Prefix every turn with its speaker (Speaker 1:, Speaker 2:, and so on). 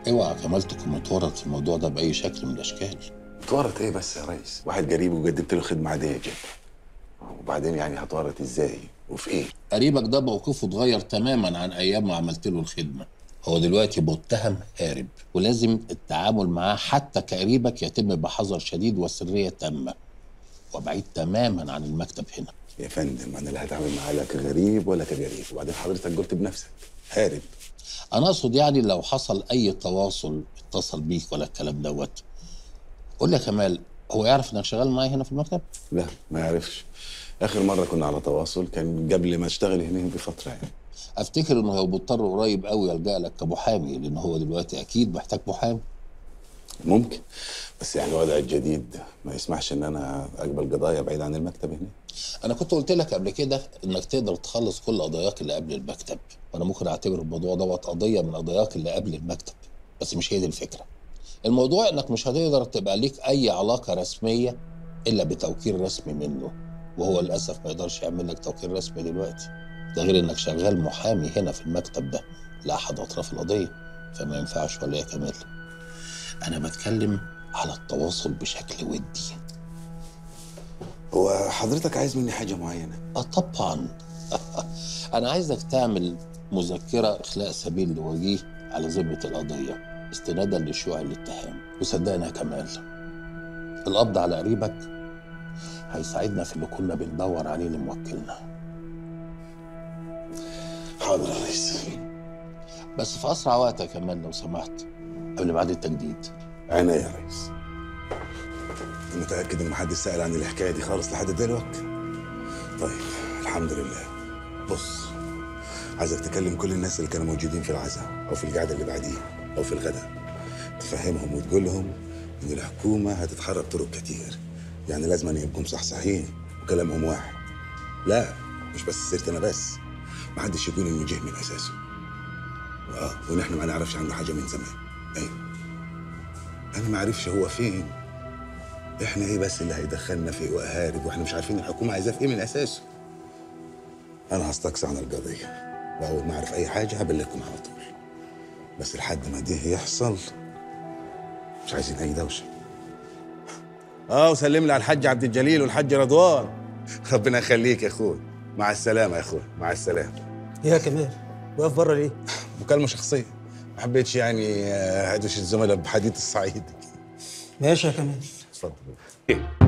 Speaker 1: اوعى كمال تكون متورط في الموضوع ده باي شكل من الاشكال
Speaker 2: اتورط ايه بس يا ريس واحد قريب وقدمت له خدمه عاديه جدا وبعدين يعني هتورط ازاي وفي ايه
Speaker 1: قريبك ده موقفه اتغير تماما عن ايام ما عملت له الخدمه هو دلوقتي متهم هارب ولازم التعامل معاه حتى كقريبك يتم بحذر شديد وسريه تامه وبعيد تماما عن المكتب هنا
Speaker 2: يا فندم انا لا هتعامل معاه لا كغريب ولا كجريب وبعدين حضرتك قلت بنفسك هارب
Speaker 1: انا اقصد يعني لو حصل اي تواصل اتصل بيك ولا الكلام دوت قول لي يا كمال هو يعرف انك شغال معايا هنا في المكتب
Speaker 2: لا ما يعرفش اخر مره كنا على تواصل كان قبل ما اشتغل هنا بفتره يعني
Speaker 1: افتكر انه هو مضطر قريب قوي يلجا لك كمحامي لان هو دلوقتي اكيد محتاج محامي
Speaker 2: ممكن بس يعني الوضع الجديد ما يسمحش ان انا اقبل قضايا بعيد عن المكتب هنا
Speaker 1: انا كنت قلت لك قبل كده انك تقدر تخلص كل قضاياك اللي قبل المكتب وانا ممكن اعتبر الموضوع دوت قضيه من قضاياك اللي قبل المكتب بس مش هي دي الفكره الموضوع انك مش هتقدر تبقى ليك اي علاقه رسميه الا بتوكيل رسمي منه وهو للاسف ما يقدرش يعمل لك توكيل رسمي دلوقتي ده غير انك شغال محامي هنا في المكتب ده لاحد اطراف القضيه فما ينفعش ولا يا كمال انا بتكلم على التواصل بشكل ودي
Speaker 2: هو حضرتك عايز مني حاجه معينه
Speaker 1: اه طبعا انا عايزك تعمل مذكره اخلاء سبيل لوجيه على ذمه القضيه استنادا لشيوع الاتهام وصدقني يا كمال القبض على قريبك هيساعدنا في اللي كنا بندور عليه لموكلنا
Speaker 2: حاضر يا ريس
Speaker 1: بس في اسرع وقت يا كمال لو سمحت قبل بعد التجديد
Speaker 2: عينيا يا ريس أنت متاكد ان محدش سال عن الحكايه دي خالص لحد دلوقتي طيب الحمد لله بص عايزك تكلم كل الناس اللي كانوا موجودين في العزاء او في القعده اللي بعديها او في الغداء تفهمهم وتقول لهم ان الحكومه هتتحرك طرق كتير يعني لازم أن يبقوا مصحصحين وكلامهم واحد لا مش بس سيرتي انا بس محدش يقول انه جه من اساسه اه ونحن ما نعرفش عنه حاجه من زمان ايوه انا ما اعرفش هو فين احنا ايه بس اللي هيدخلنا في وهارب واحنا مش عارفين الحكومه عايزاه في ايه من اساسه انا هستقصي عن القضيه واول ما اعرف اي حاجه هبلغكم على طول بس لحد ما ده يحصل مش عايزين اي دوشه اه وسلم لي على الحاج عبد الجليل والحاج رضوان ربنا يخليك يا اخوي مع السلامه يا اخوي مع السلامه
Speaker 3: يا كمال واقف بره ليه؟
Speaker 2: مكالمه شخصيه ما حبيتش يعني آه، هدوش الزملاء بحديث الصعيد
Speaker 3: ماشي يا كمال
Speaker 2: اتفضل